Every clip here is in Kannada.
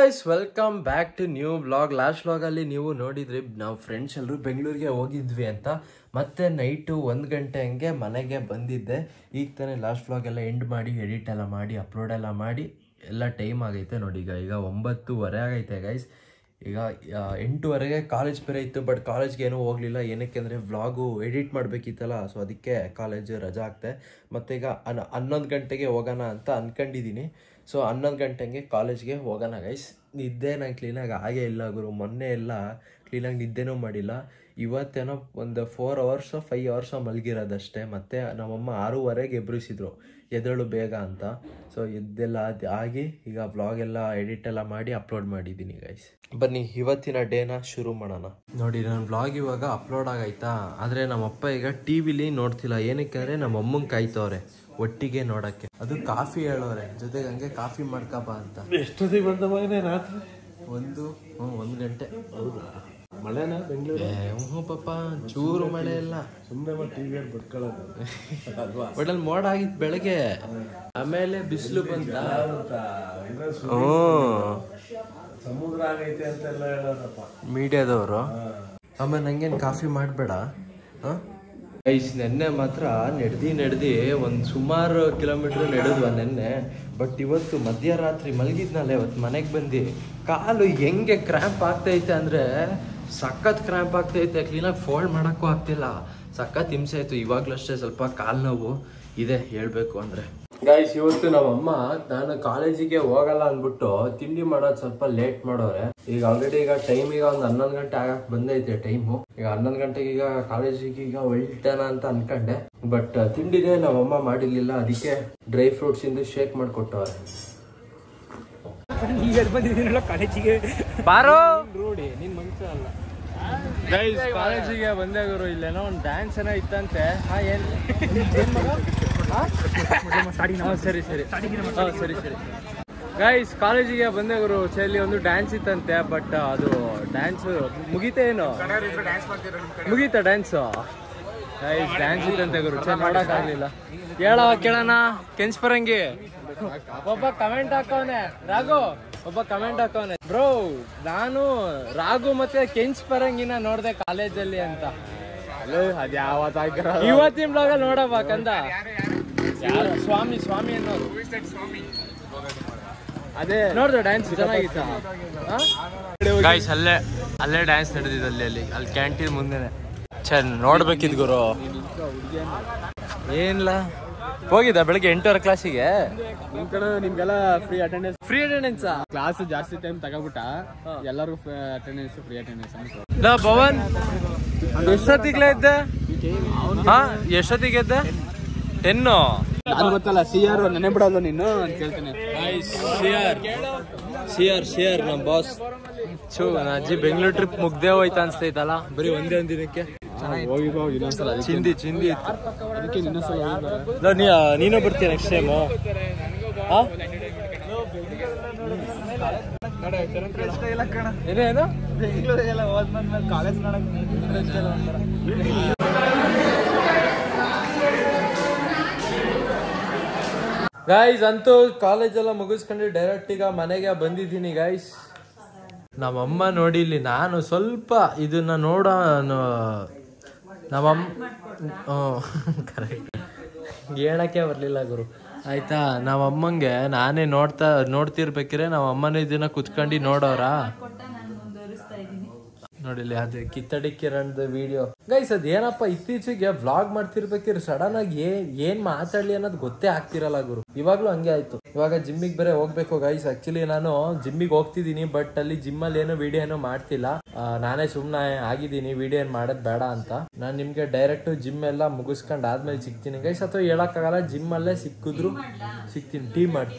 Guys welcome back to new blog last ಬ್ಲಾಗಲ್ಲಿ ನೀವು ನೋಡಿದ್ರಿ ನಾವು ಫ್ರೆಂಡ್ಸ್ ಎಲ್ಲರೂ ಬೆಂಗಳೂರಿಗೆ ಹೋಗಿದ್ವಿ ಅಂತ ಮತ್ತೆ ನೈಟು ಒಂದು ಗಂಟೆ ಹಂಗೆ ಮನೆಗೆ ಬಂದಿದ್ದೆ ಈಗ ತಾನೇ ಲಾಸ್ಟ್ ಬ್ಲಾಗ್ ಎಲ್ಲ ಎಂಡ್ ಮಾಡಿ ಎಡಿಟ್ ಎಲ್ಲ ಮಾಡಿ ಅಪ್ಲೋಡ್ ಎಲ್ಲ ಮಾಡಿ ಎಲ್ಲ ಟೈಮ್ ಆಗೈತೆ ನೋಡಿ ಈಗ ಈಗ ಒಂಬತ್ತುವರೆ ಆಗೈತೆ ಗೈಸ್ ಈಗ ಆ, ಎಂಟುವರೆಗೆ ಕಾಲೇಜ್ ಬೇರೆ ಇತ್ತು ಬಟ್ ಕಾಲೇಜ್ಗೆ ಏನೂ ಹೋಗಲಿಲ್ಲ ಏನಕ್ಕೆ ಅಂದರೆ ವ್ಲಾಗು ಎಡಿಟ್ ಮಾಡಬೇಕಿತ್ತಲ್ಲ ಸೊ ಅದಕ್ಕೆ ಕಾಲೇಜ್ ರಜಾ ಆಗ್ತೆ ಮತ್ತು ಈಗ ಹನ್ ಹನ್ನೊಂದು ಗಂಟೆಗೆ ಹೋಗೋಣ ಅಂತ ಅನ್ಕೊಂಡಿದ್ದೀನಿ ಸೊ ಹನ್ನೊಂದು ಗಂಟೆಗೆ ಕಾಲೇಜ್ಗೆ ಹೋಗೋಣ ಗೈಸ್ ನಿದ್ದೆ ನಂಗೆ ಕ್ಲೀನಾಗಿ ಆಗೇ ಇಲ್ಲ ಗುರು ಮೊನ್ನೆ ಎಲ್ಲ ಕ್ಲೀನಾಗಿ ನಿದ್ದೆನೂ ಮಾಡಿಲ್ಲ ಇವತ್ತೇನೋ ಒಂದು ಫೋರ್ ಅವರ್ಸೋ ಫೈವ್ ಅವರ್ಸೋ ಮಲಗಿರೋದಷ್ಟೇ ಮತ್ತು ನಮ್ಮಮ್ಮ ಆರೂವರೆಗೆ ಎಬ್ರಿಸಿದ್ರು ಎದ್ದೇಳು ಬೇಗ ಅಂತ ಸೊ ಇದೆಲ್ಲ ಅದು ಆಗಿ ಈಗ ವ್ಲಾಗ್ ಎಲ್ಲ ಎಡಿಟ್ ಎಲ್ಲ ಮಾಡಿ ಅಪ್ಲೋಡ್ ಮಾಡಿದ್ದೀನಿ ಗೈಸ್ ಬನ್ನಿ ಇವತ್ತಿನ ಡೇನ ಶುರು ಮಾಡೋಣ ನೋಡಿ ನನ್ನ ವ್ಲಾಗ್ ಇವಾಗ ಅಪ್ಲೋಡ್ ಆಗೈತಾ ಆದರೆ ನಮ್ಮಪ್ಪ ಈಗ ಟಿ ವಿಲಿ ನೋಡ್ತಿಲ್ಲ ಏನಕ್ಕೆ ಅಂದರೆ ನಮ್ಮ ಅಮ್ಮಂಗೆ ಕಾಯ್ತವ್ರೆ ಒಟ್ಟಿಗೆ ನೋಡಕ್ಕೆ ಅದು ಕಾಫಿ ಹೇಳೋರೆ ಜೊತೆಗೆ ಹಂಗೆ ಕಾಫಿ ಮಾಡ್ಕಬ ಅಂತ ಎಷ್ಟೊತ್ತಿಗೆ ಬಂದ ಮಗನೇ ರಾತ್ರಿ ಒಂದು ಹ್ಞೂ ಒಂದು ಗಂಟೆ ಮಳೆನಾ ಬೆಂಗಳೂರು ಏ, ಹ್ಞೂ ಪಾಪ ಚೂರು ಮಳೆ ಇಲ್ಲ ಸುಮ್ಮನೆ ಮತ್ತೆ ಟಿವಿಯಲ್ಲಿ ಬಿಟ್ಕೊಳ್ಳೋದು ಅಲ್ವಾ ಒಟ್ಟಲ್ಲಿ ಮೋಡ ಆಗಿತ್ತು ಬೆಳಗ್ಗೆ ಆಮೇಲೆ ಬಿಸಿಲು ಬಂತ ಅಂತ ಇದು ಸು- ಹ್ಞೂ ಸಮುದ್ರ ಆಗೈತೆ ಅಂತೆಲ್ಲ ಹೇಳೋದಪ್ಪ ಮೀಡಿಯಾದವರು ಆಮೇಲೆ ನಂಗೇನು ಕಾಫಿ ಮಾಡಬೇಡ ಐಸ್ ನೆನ್ನೆ ಮಾತ್ರ ನಡೆದಿ ನಡೆದಿ ಒಂದು ಸುಮಾರು ಕಿಲೋಮೀಟ್ರ್ ನಡೆದ್ವ ನೆನ್ನೆ ಬಟ್ ಇವತ್ತು ಮಧ್ಯರಾತ್ರಿ ಮಲಗಿದ್ನಲ್ಲ ಇವತ್ತು ಮನೆಗೆ ಬಂದು ಕಾಲು ಹೆಂಗೆ ಕ್ರ್ಯಾಂಪ್ ಆಗ್ತೈತೆ ಅಂದರೆ ಸಖತ್ ಕ್ರ್ಯಾಂಪ್ ಆಗ್ತೈತೆ ಕ್ಲೀನಾಗಿ ಫೋಲ್ಡ್ ಮಾಡೋಕ್ಕೂ ಆಗ್ತಿಲ್ಲ ಸಖತ್ ಹಿಂಸೆ ಆಯಿತು ಇವಾಗಲೂ ಅಷ್ಟೇ ಸ್ವಲ್ಪ ಕಾಲು ನೋವು ಇದೆ ಹೇಳಬೇಕು ಅಂದರೆ ಗೈಸ್ ಇವತ್ತು ನಮ್ಮಮ್ಮ ನಾನು ಕಾಲೇಜಿಗೆ ಹೋಗಲ್ಲ ಅಂದ್ಬಿಟ್ಟು ತಿಂಡಿ ಮಾಡೋದು ಸ್ವಲ್ಪ ಲೇಟ್ ಮಾಡೋರೆ ಈಗ ಆಲ್ರೆಡಿ ಈಗ ಟೈಮ್ ಈಗ ಒಂದು ಹನ್ನೊಂದು ಗಂಟೆ ಆಗಕ್ ಬಂದೈತೆ ಟೈಮು ಈಗ ಹನ್ನೊಂದು ಗಂಟೆಗೆ ಈಗ ಕಾಲೇಜಿಗೆ ಈಗ ಹೊಲ್ಟನ ಅಂತ ಅನ್ಕೊಂಡೆ ಬಟ್ ತಿಂಡಿನೇ ನಮ್ಮಮ್ಮ ಮಾಡಿರ್ಲಿಲ್ಲ ಅದಕ್ಕೆ ಡ್ರೈ ಫ್ರೂಟ್ಸ್ ಇಂದ ಶೇಕ್ ಮಾಡಿಕೊಟ್ಟವ್ರೆ ಕಾಲೇಜಿಗೆ ಬಾರೋ ರೋಡಿ ನಿನ್ ಮನುಷ್ಯ ಅಲ್ಲ ಕಾಲೇಜಿಗೆ ಬಂದೆ ಗುರು ಇಲ್ಲೇನೋ ಒಂದು ಡ್ಯಾನ್ಸ್ ಏನೋ ಇತ್ತಂತೆ ಹಾ ಏನ್ ಏನ್ ಮಗ? ಹಾ? ಹಾ, ಸರಿ ಸರಿ ಹಾ, ಸರಿ ಸರಿ ಗೈಸ್ ಕಾಲೇಜಿಗೆ ಬಂದೆ ಗುರು ಚಲ್ಲಿ ಒಂದು ಡ್ಯಾನ್ಸ್ ಇತ್ತಂತೆ ಬಟ್ ಅದು ಡ್ಯಾನ್ಸ್ ಮುಗೀತಾ ಏನು ಮುಗೀತಾ ಡ್ಯಾನ್ಸ್ ಗೈಸ್ ಡ್ಯಾನ್ಸ್ ಇತ್ತಂತೆ ಗುರು ಚೆ ಮಾಡೋಕ್ಕಾಗ್ಲಿಲ್ಲ ಹೇಳ ಕೇಳೋಣ ಕೆನ್ಸ್ಪರಂಗಿ ಒಬ್ಬ ಕಮೆಂಟ್ ಹಾಕವನೆ ರಾಘು ಒಬ್ಬ ಕಮೆಂಟ್ ಹಾಕವನೆ ಬ್ರೋ ನಾನು ರಾಘು ಮತ್ತೆ ಕೆಂಚ್ ಪರಂಗಿನ ನೋಡ್ದೆ ಕಾಲೇಜಲ್ಲಿ ಅಂತ ಇವತ್ತಿನ ಬ್ಲಾಗ ನೋಡಪ್ಪ ಕಂದ ಯಾರು ಸ್ವಾಮಿ ಸ್ವಾಮಿ ಅನ್ನೋರು ಅದೇ ನೋಡ್ದೆ ಡ್ಯಾನ್ಸ್ ಚೆನ್ನಾಗಿತ್ತ ಗಾಯ್ಸ್ ಅಲ್ಲೇ ಅಲ್ಲೇ ಡ್ಯಾನ್ಸ್ ನಡೆದಿದೆ ಅಲ್ಲಿ ಅಲ್ಲಿ ಅಲ್ಲಿ ಕ್ಯಾಂಟೀನ್ ಮುಂದೆನೆ ಚೆನ್ನ ನೋಡ್ಬೇಕಿದ್ ಗುರು ಏನಿಲ್ಲ ಹೋಗಿದ್ದ ಬೆಳಗ್ಗೆ ಎಂಟುವರೆ ಕ್ಲಾಸಿಗೆ ನಿಮ್ ಕಡೆ ನಿಮ್ಗೆಲ್ಲ free attendance free attendance class ಜಾಸ್ತಿ ಟೈಮ್ ತಗೋಬಿಟ್ಟ ಎಲ್ಲರಿಗೂ ಅಟೆಂಡೆನ್ಸ್ ಫ್ರೀ ಅಟೆಂಡೆನ್ಸ್ ಅಂತ ನಾ ಭವನ್ ಎಷ್ಟೊತ್ತಿಗ್ಲೇ ಇದ್ದೆ ಹಾ ಎಷ್ಟೊತ್ತಿಗೆ ಇದ್ದೆ ಟೆನ್ನು ನಾನು ಗೊತ್ತಲ್ಲ ಸಿ ಆರ್ ನೆನೆ ಬಿಡಲ್ಲ ನೀನು ಅಂತ ಕೇಳ್ತೇನೆ ಸಿಆರ್ ಸಿಆರ್ ಸಿಆರ್ ನಮ್ ಬಾಸ್ ಚೂ ನನ್ನ ಅಜ್ಜಿ ಬೆಂಗಳೂರು ಟ್ರಿಪ್ ಮುಗ್ದೇ ಹೋಯ್ತಾ ಅನ್ಸ್ತೈತಲ್ಲ ಬರೀ ಒಂದೇ ಒಂದ್ ದಿನಕ್ಕೆ ಹೋಗಿ ಬಾ ಇನ್ನೊಂದ್ಸಲ ಅದಕ್ಕೆ ಚಿಂದಿ ಚಿಂದಿ ಇತ್ತು ಅದಕ್ಕೆ ಇನ್ನೊಂದ್ಸಲ ಹೋಗಿ ಬಾ. ಇಲ್ಲ, ನೀ ನೀನು ಬರ್ತೀಯ ನೆಕ್ಸ್ಟ್ ಟೈಮು ಏನೇನು ಗೈಸ್ ಅಂತೂ ಕಾಲೇಜ್ ಎಲ್ಲ ಮುಗಿಸ್ಕೊಂಡು ಡೈರೆಕ್ಟ್ ಈಗ ಮನೆಗೆ ಬಂದಿದ್ದೀನಿ ಗೈಸ್ ನಮ್ಮಮ್ಮ ನೋಡಿ ಇಲ್ಲಿ ನಾನು ಸ್ವಲ್ಪ ಇದನ್ನ ನೋಡ ನಮ್ಮಮ್ಮ ಕರೆಕ್ಟ್ ಹೇಳಕ್ಕೆ ಬರಲಿಲ್ಲ ಗುರು ಆಯ್ತಾ ನಮ್ಮಮ್ಮಂಗೆ ನಾನೇ ನೋಡ್ತಾ ನೋಡ್ತಿರ್ಬೇಕಿದ್ರೆ ನಮ್ಮ ಅಮ್ಮನ ಇದನ್ನ ಕುತ್ಕೊಂಡು ನೋಡೋರಾ ನೋಡಿಲಿ ಅದು ಕಿತ್ತಡಿ ಕಿರಣದ ವಿಡಿಯೋ ಗೈಸ್ ಅದ್ ಏನಪ್ಪ ಇತ್ತೀಚೆಗೆ ವ್ಲಾಗ್ ಮಾಡ್ತಿರ್ಬೇಕಿದ್ರೆ ಸಡನ್ ಆಗಿ ಏನ್ ಏನ್ ಮಾತಾಡ್ಲಿ ಅನ್ನೋದು ಗೊತ್ತೇ ಆಗ್ತಿರಲ್ಲ ಗುರು ಇವಾಗ್ಲೂ ಹಂಗೆ ಆಯ್ತು ಇವಾಗ ಜಿಮ್ಮಿಗೆ ಬೇರೆ ಹೋಗ್ಬೇಕು ಗೈಸ್ ಆಕ್ಚುಲಿ ನಾನು ಜಿಮ್ಮಿಗೆ ಹೋಗ್ತಿದ್ದೀನಿ ಬಟ್ ಅಲ್ಲಿ ಜಿಮ್ ಅಲ್ಲಿ ಏನು ವಿಡಿಯೋ ಏನೋ ಮಾಡ್ತಿಲ್ಲ ಆ, ನಾನೇ ಸುಮ್ನೆ ಆಗಿದ್ದೀನಿ ವಿಡಿಯೋ ಏನ್ ಮಾಡೋದ್ ಬೇಡ ಅಂತ ನಾನ್ ನಿಮ್ಗೆ ಡೈರೆಕ್ಟ್ ಜಿಮ್ ಎಲ್ಲ ಮುಗಿಸ್ಕೊಂಡ್ ಆದ್ಮೇಲೆ ಸಿಗ್ತೀನಿ ಗೈಸ್ ಅಥವಾ ಹೇಳಕ್ಕಾಗಲ್ಲ ಜಿಮ್ ಅಲ್ಲೇ ಸಿಕ್ಕಿದ್ರು ಸಿಗ್ತೀನಿ ಟೀ ಮಾಡಿ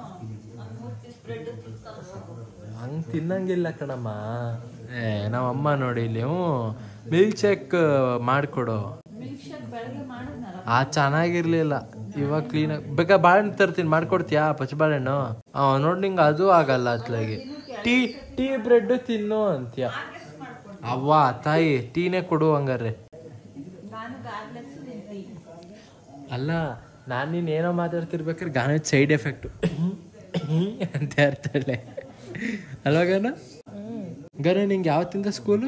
ಹಂಗ್ ತಿನ್ನಂಗಿಲ್ಲ ಕಣಮ್ಮ ಏ ನಮ್ಮ ಅಮ್ಮ ನೋಡಿ ಇಲ್ಲಿ ಹ್ಞೂ ಮಿಲ್ಕ್ ಶೇಕ್ ಮಾಡ್ಕೊಡು ಆ ಚೆನ್ನಾಗಿರ್ಲಿಲ್ಲ ಇವಾಗ ಕ್ಲೀನಾಗಿ ಬೇಕಾ ಬಾಳೆಹಣ್ಣು ತರ್ತೀನಿ ಮಾಡ್ಕೊಡ್ತೀಯಾ ಪಚ್ಚ ಬಾಳೆಹಣ್ಣು ಹಾಂ ನೋಡಿ ನಿಂಗೆ ಅದು ಆಗಲ್ಲ ಅತ್ಲಾಗಿ ಟೀ ಟೀ ಬ್ರೆಡ್ ತಿನ್ನು ಅಂತ್ಯ ಅವ್ವ ತಾಯಿ ಟೀನೇ ಕೊಡು ಹಂಗಾರೆ ಅಲ್ಲ ನಾನು ನೀನು ಏನೋ ಮಾತಾಡ್ತಿರ್ಬೇಕಾದ್ರೆ ಗಾನದ ಸೈಡ್ ಎಫೆಕ್ಟು ಅಂತ ಇರ್ತಾಳೆ ಅಲ್ವಾ ಗನ ಗನ ನಿಂಗೆ ಯಾವತ್ತಿಂದ ಸ್ಕೂಲು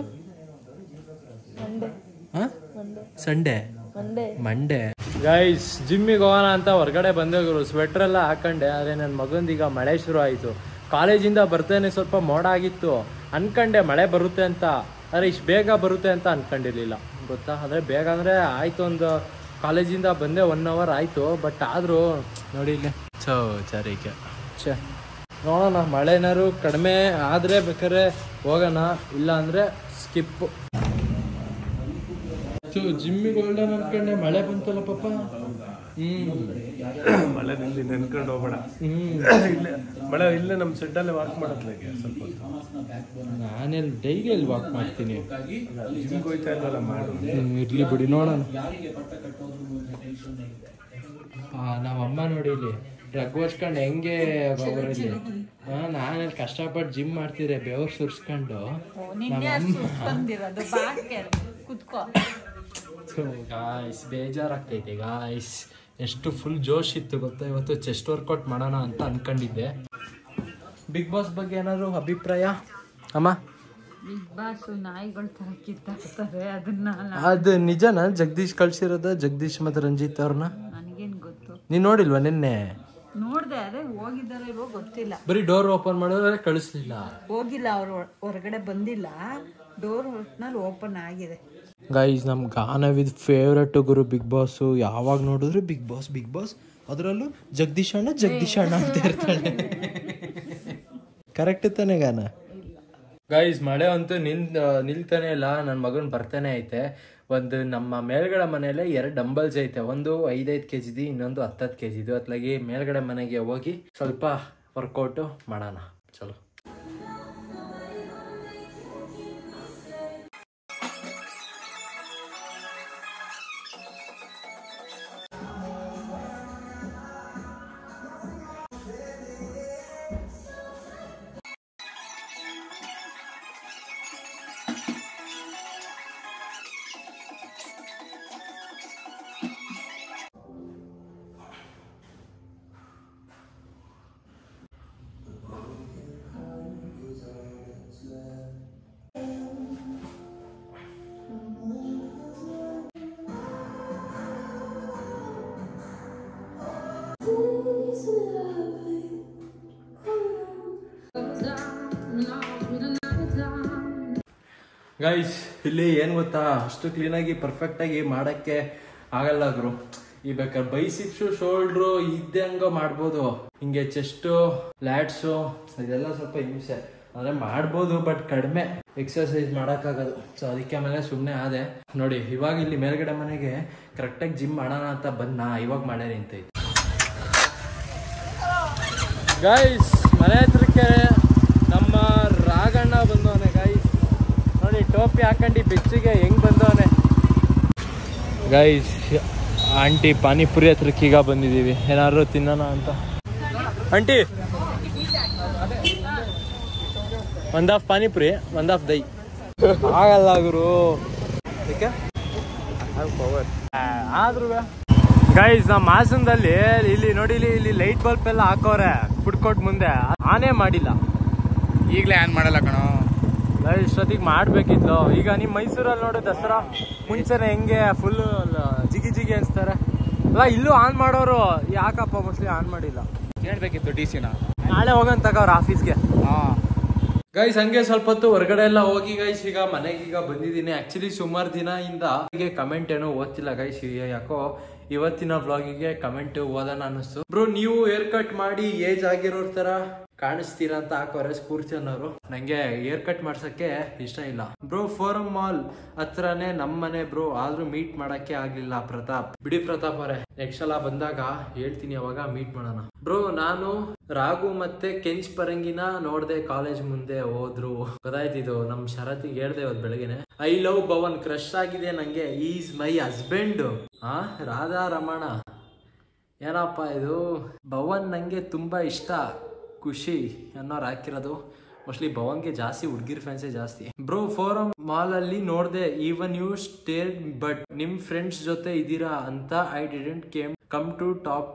ಸಂಡೇ ಮಂಡೇ ಗೈಸ್ ಜಿಮ್ಮಿಗೆ ಹೋಗೋಣ ಅಂತ ಹೊರಗಡೆ ಬಂದೋಗ್ರು ಸ್ವೆಟರ್ ಎಲ್ಲ ಹಾಕೊಂಡೆ ಆದರೆ ನನ್ನ ಮಗಂದೀಗ ಮಳೆ ಶುರು ಆಯಿತು ಕಾಲೇಜಿಂದ ಬರ್ತೇನೆ ಸ್ವಲ್ಪ ಮೋಡ ಆಗಿತ್ತು ಅನ್ಕಂಡೆ ಮಳೆ ಬರುತ್ತೆ ಅಂತ ಆದರೆ ಇಷ್ಟು ಬೇಗ ಬರುತ್ತೆ ಅಂತ ಅನ್ಕೊಂಡಿರ್ಲಿಲ್ಲ ಗೊತ್ತಾ ಅಂದರೆ ಬೇಗ ಅಂದರೆ ಆಯಿತು ಒಂದು ಕಾಲೇಜಿಂದ ಬಂದೆ ಒನ್ ಅವರ್ ಆಯಿತು ಬಟ್ ಆದರೂ ನೋಡಿ ಇಲ್ಲಿ ಸೊ ಸರಿಕೆ ಛೇ ನೋಡೋಣ ಮಳೆ ಏನಾದ್ರು ಕಡಿಮೆ ಆದರೆ ಬೇಕಾದ್ರೆ ಹೋಗೋಣ ಇಲ್ಲ ಅಂದರೆ ಸ್ಕಿಪ್ಪು ಸೊ ಜಿಮ್ಮಿಗೆ ಹೊರಡೋಣ ಅನ್ಕೊಂಡೆ ಮಳೆ ಬಂತಲ್ಲ ಪಾಪ ಹ್ಞೂ ಮಳೆ ನಿಲ್ಲಿ ನೆನ್ಕೊಂಡು ಹೋಗ್ಬೇಡ ಇಲ್ಲೇ ಮಳೆ ಇಲ್ಲೇ ನಮ್ಮ ಸೆಡ್ಡಲ್ಲೇ ವಾಕ್ ಮಾಡತ್ಲಾಗೆ ಸ್ವಲ್ಪ ಹೊತ್ತು ನಾನೆಲ್ಲಿ ಡೈಲಿ ಅಲ್ಲಿ ವಾಕ್ ಮಾಡ್ತೀನಿ ಜಿಮ್ಗೆ ಹೋಯ್ತಾ ಇಲ್ವಲ್ಲ ಮಾಡು ಹ್ಮ್, ಇರ್ಲಿ ಬಿಡಿ ನೋಡೋಣ ನಮ್ಮ ಅಮ್ಮ ನೋಡಿ ಇಲ್ಲಿ ಡ್ರಗ್ ಹೊಚ್ಕೊಂಡು ಹೆಂಗೆ ಅವರಲ್ಲಿ ನಾನಲ್ಲಿ ಕಷ್ಟಪಟ್ಟು ಜಿಮ್ ಮಾಡ್ತಿದ್ರೆ ಬೆವರು ಸುರ್ಸ್ಕೊಂಡು ಗಾಯ್ಸ್ ಬೇಜಾರಾಗ್ತೈತೆ ಗಾಯ್ಸ್ ಎಷ್ಟು ಫುಲ್ ಜೋಶ್ ಇತ್ತು ಗೊತ್ತಾ ಇವತ್ತು ಚೆಸ್ಟ್ ವರ್ಕೌಟ್ ಮಾಡೋಣ ಅಂತ ಅನ್ಕೊಂಡಿದ್ದೆ ಬಿಗ್ ಬಾಸ್ ಬಗ್ಗೆ ಏನಾದ್ರು ಅಭಿಪ್ರಾಯ ಅಮ್ಮ ಬಿಗ್ ಬಾಸ್ ನಾಯಿಗಳ ತರ ಕಿತ್ತಾಡ್ತಾರೆ ಅದನ್ನ ನಾ- ಅದು ನಿಜನಾ ಜಗದೀಶ್ ಕಳ್ಸಿರೋದ ಜಗದೀಶ್ ಮತ್ತೆ ರಂಜಿತ್ ಅವ್ರನ್ನ ನನಗೇನ್ ಗೊತ್ತು ನೀನ್ ನೋಡಿಲ್ವಾ ನಿನ್ನೆ ನೋಡ್ದೆ ಅದೇ ಹೋಗಿದ್ದಾರೆ ಇಲ್ವೋ ಗೊತ್ತಿಲ್ಲ ಬರೀ ಡೋರ್ ಓಪನ್ ಮಾಡಿದ್ರೆ ಕಳಿಸ್ಲಿಲ್ಲ ಹೋಗಿಲ್ಲ ಅವ್ರು ಹೊರಗಡೆ ಬಂದಿಲ್ಲ ಡೋರ್ ಒಟ್ನಲ್ಲಿ ಓಪನ್ ಆಗಿದೆ ಗೈಸ್ ನಮ್ ಗಾನ ವಿದ್ ಫೇವ್ರೆಟ್ ಗುರು ಬಿಗ್ ಬಾಸ್ ಯಾವಾಗ ನೋಡಿದ್ರು ಬಿಗ್ ಬಾಸ್ ಬಿಗ್ ಬಾಸ್ ಅದರಲ್ಲೂ ಜಗದೀಶ್ ಅಣ್ಣ ಜಗದೀಶ್ ಅಣ್ಣ ಅಂತ ಇರ್ತಾಳೆ ಕರೆಕ್ಟ್ ತಾನೆ ಗಾನ ಗೈಸ್ ಮಳೆ ಅಂತೂ ನಿಲ್ ನಿಲ್ತಾನೆ ಇಲ್ಲ ನನ್ನ ಮಗನ್ ಬರ್ತಾನೆ ಐತೆ ಒಂದು ನಮ್ಮ ಮೇಲ್ಗಡೆ ಮನೆಯಲ್ಲೇ ಎರಡು ಡಂಬಲ್ಸ್ ಐತೆ ಒಂದು ಐದೈದು ಕೆ ಜಿದು ಇನ್ನೊಂದು ಹತ್ತತ್ತು ಕೆ ಜಿದು ಅತ್ಲಾಗಿ ಮೇಲ್ಗಡೆ ಮನೆಗೆ ಹೋಗಿ ಸ್ವಲ್ಪ ವರ್ಕೌಟು ಮಾಡೋಣ ಚಲೋ ಗೈಸ್ ಇಲ್ಲಿ ಏನು ಗೊತ್ತಾ ಅಷ್ಟು ಕ್ಲೀನಾಗಿ ಪರ್ಫೆಕ್ಟಾಗಿ ಮಾಡೋಕ್ಕೆ ಆಗಲ್ಲ ಗುರು ಈ ಬೇಕಾದ್ರೆ ಬೈಸಿಪ್ಸು ಶೋಲ್ಡ್ರು ಇದ್ದಂಗ ಮಾಡ್ಬೋದು ಹಿಂಗೆ ಚೆಸ್ಟು ಲ್ಯಾಟ್ಸು ಇದೆಲ್ಲ ಸ್ವಲ್ಪ ಹಿಂಸೆ ಅಂದರೆ ಮಾಡ್ಬೋದು ಬಟ್ ಕಡಿಮೆ ಎಕ್ಸರ್ಸೈಸ್ ಮಾಡೋಕ್ಕಾಗೋದು ಸೊ ಅದಕ್ಕೆ ಆಮೇಲೆ ಸುಮ್ಮನೆ ಆದೆ ನೋಡಿ ಇವಾಗ ಇಲ್ಲಿ ಮೇಲ್ಗಡೆ ಮನೆಗೆ ಕರೆಕ್ಟಾಗಿ ಜಿಮ್ ಮಾಡೋಣ ಅಂತ ಬಂದು ನಾ ಇವಾಗ ಮಾಡೇ ನಿಂತೈತೆ ಗೈಸ್ ಮನೆ ಹತ್ರಕ್ಕೆ ನಮ್ಮ ರಾಗಣ್ಣ ಬಂದವನೆ ಗೈಸ್ ನೋಡಿ ಟೋಪಿ ಹಾಕೊಂಡು ಬೆಚ್ಚಿಗೆ ಹೆಂಗ್ ಬಂದವನೆ ಗೈಸ್ ಆಂಟಿ ಪಾನಿಪುರಿ ಹತ್ರಕ್ಕೆ ಈಗ ಬಂದಿದ್ದೀವಿ ಏನಾದ್ರು ತಿನ್ನೋಣ ಅಂತ ಆಂಟಿ ಒಂದ್ ಹಾಫ್ ಪಾನಿಪುರಿ ಒಂದ್ ಹಾಫ್ ದೈ ಆಗಲ್ಲ ಗುರು ಆದ್ರೂ ಗೈಸ್ ನಮ್ಮ ಹಾಸನದಲ್ಲಿ ಇಲ್ಲಿ ನೋಡಿ ಇಲ್ಲಿ ಇಲ್ಲಿ ಲೈಟ್ ಬಲ್ಬ್ ಎಲ್ಲ ಹಾಕೋರೆ ಫುಡ್ ಕೋರ್ಟ್ ಮುಂದೆ ಆನೇ ಮಾಡಿಲ್ಲ ಈಗಲೇ ಆನ್ ಮಾಡಲ್ಲ ಕಣೋ ಗೈಸ್ ಇಷ್ಟೊತ್ತಿಗೆ ಮಾಡ್ಬೇಕಿತ್ತು ಈಗ ನಿಮ್ ಮೈಸೂರಲ್ಲಿ ನೋಡು ದಸರಾ ಮುಂಚೆನೆ ಹೆಂಗೆ ಫುಲ್ ಜಿಗಿ ಜಿಗಿ ಅನ್ಸ್ತಾರೆ ಅಲ್ಲ ಇಲ್ಲೂ ಆನ್ ಮಾಡೋರು ಯಾಕಪ್ಪ ಮೋಸ್ಟ್ಲಿ ಆನ್ ಮಾಡಿಲ್ಲ ಕೇಳಬೇಕಿತ್ತು ಡಿ ಸಿನ ನಾಳೆ ಹೋಗಂತ ತಗೋರ್ ಆಫೀಸ್ಗೆ ಹಾಂ ಗೈಸ್ ಹಂಗೆ ಸ್ವಲ್ಪ ಹೊತ್ತು ಹೊರಗಡೆ ಎಲ್ಲ ಹೋಗಿ ಗೈಸ್ ಈಗ ಮನೆಗೆ ಈಗ ಬಂದಿದ್ದೀನಿ ಆಕ್ಚುಲಿ ಸುಮಾರು ದಿನ ಇಂದ ಹೀಗೆ ಕಮೆಂಟ್ ಏನೋ ಓದ್ತಿಲ್ಲ ಗೈಸ್ ಯಾಕೋ ಇವತ್ತಿನ ವ್ಲಾಗಿಗೆ ಕಮೆಂಟ್ ಓದೋಣ ಅನ್ನಿಸ್ತು ಬ್ರೋ ನೀವು ಹೇರ್ ಕಟ್ ಮಾಡಿ ಏಜ್ ಆಗಿರೋರ್ ತರ ಕಾಣಿಸ್ತೀರಾ ಅಂತ ಹಾಕೋರೆ ಸ್ಫೂರ್ತಿ ಅನ್ನೋರು ನಂಗೆ ಹೇರ್ ಕಟ್ ಮಾಡ್ಸಕ್ಕೆ ಇಷ್ಟ ಇಲ್ಲ ಬ್ರೋ ಫೋರಮ್ ಮಾಲ್ ಹತ್ರನೇ ನಮ್ ಮನೆ ಬ್ರೋ ಆದ್ರೂ ಮೀಟ್ ಮಾಡಕ್ಕೆ ಆಗ್ಲಿಲ್ಲ ಪ್ರತಾಪ್ ಬಿಡಿ ಪ್ರತಾಪ್ ಅವರೇ ನೆಕ್ಸ್ಟ್ ಸಲ ಬಂದಾಗ ಹೇಳ್ತೀನಿ ಅವಾಗ ಮೀಟ್ ಮಾಡೋಣ ಬ್ರೋ ನಾನು ರಾಘು ಮತ್ತೆ ಕೆಂಚ್ ಪರಂಗಿನ ನೋಡ್ದೆ ಕಾಲೇಜ್ ಮುಂದೆ ಹೋದ್ರು ಗೊತ್ತಾಯ್ತಿದ್ದು ನಮ್ ಶರತಿಗೆ ಹೇಳ್ದೆ ಇವತ್ತು ಬೆಳಗ್ಗೆನೆ ಐ ಲವ್ ಭವನ್ ಕ್ರಶ್ ಆಗಿದೆ ನಂಗೆ ಈಸ್ ಮೈ ಹಸ್ಬೆಂಡ್ ಆ ರಾಧಾ ರಮಣ ಏನಪ್ಪ ಇದು ಭವನ್ ನಂಗೆ ತುಂಬಾ ಇಷ್ಟ ಖುಷಿ ಅನ್ನೋರು ಹಾಕಿರೋದು ಮೋಸ್ಟ್ಲಿ ಭವನ್ಗೆ ಜಾಸ್ತಿ ಹುಡ್ಗಿರ್ ಫ್ಯಾನ್ಸೇ ಜಾಸ್ತಿ ಬ್ರೋ ಫೋರಮ್ ಮಾಲ್ ಅಲ್ಲಿ ನೋಡ್ದೆ ಈವನ್ ಯು ಸ್ಟೇರ್ ಬಟ್ ನಿಮ್ ಫ್ರೆಂಡ್ಸ್ ಜೊತೆ ಇದೀರಾ ಅಂತ I didn't came come to talk to you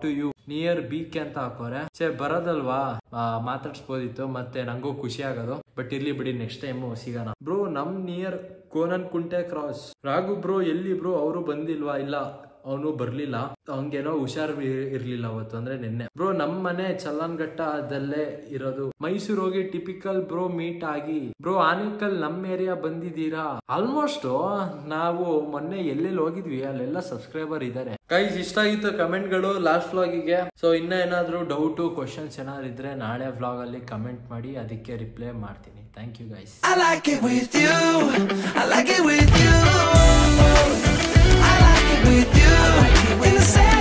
near BK ಅಂತ ಹಾಕೋರೆ ಸೇ ಬರೋದಲ್ವಾ ಆ, ಮಾತಾಡ್ಸ್ಬೋದಿತ್ತು ಮತ್ತೆ ನಂಗೂ ಖುಷಿ ಆಗೋದು ಬಟ್ ಇರ್ಲಿ ಬಿಡಿ ನೆಕ್ಸ್ಟ್ ಟೈಮ್ ಸಿಗೋಣ ಬ್ರೋ ನಮ್ near Konanakunte cross Raghu bro ಎಲ್ಲಿ ಬ್ರೋ ಅವರು ಬಂದಿಲ್ವಾ ಇಲ್ಲ ಅವನು ಬರ್ಲಿಲ್ಲ ಅವನ್ಗೇನೋ ಹುಷಾರ್ ಇರ್- ಇರ್ಲಿಲ್ಲ ಅವತ್ತು ಅಂದ್ರೆ ನಿನ್ನೆ ಬ್ರೋ ನಮ್ ಮನೆ ಚಲ್ಲನ್ಘಟ್ಟದಲ್ಲೇ ಇರೋದು ಮೈಸೂರು ಹೋಗಿ ಟಿಪಿಕಲ್ ಬ್ರೋ ಮೀಟ್ ಆಗಿ ಬ್ರೋ ಆನೇಕಲ್ ನಮ್ ಏರಿಯಾ ಬಂದಿದ್ದೀರಾ ಆಲ್ಮೋಸ್ಟ್ ನಾವು ಮೊನ್ನೆ ಎಲ್ಲೆಲ್ಲಿ ಹೋಗಿದ್ವಿ ಅಲ್ಲೆಲ್ಲ ಸಬ್ಸ್ಕ್ರೈಬರ್ ಇದಾರೆ ಗೈಸ್ ಇಷ್ಟ ಆಗಿತ್ತು ಕಮೆಂಟ್ಗಳು ಲಾಸ್ಟ್ ವ್ಲಾಗಿಗೆ ಸೊ ಇನ್ನ ಏನಾದ್ರು ಡೌಟು ಕ್ವಶನ್ಸ್ ಏನಾದ್ರು ಇದ್ರೆ ನಾಳೆ ವ್ಲಾಗ್ ಅಲ್ಲಿ ಕಮೆಂಟ್ ಮಾಡಿ ಅದಕ್ಕೆ ರಿಪ್ಲೈ ಮಾಡ್ತೀನಿ thank you guys I like it with you. I like it with you. I like it with you. In the same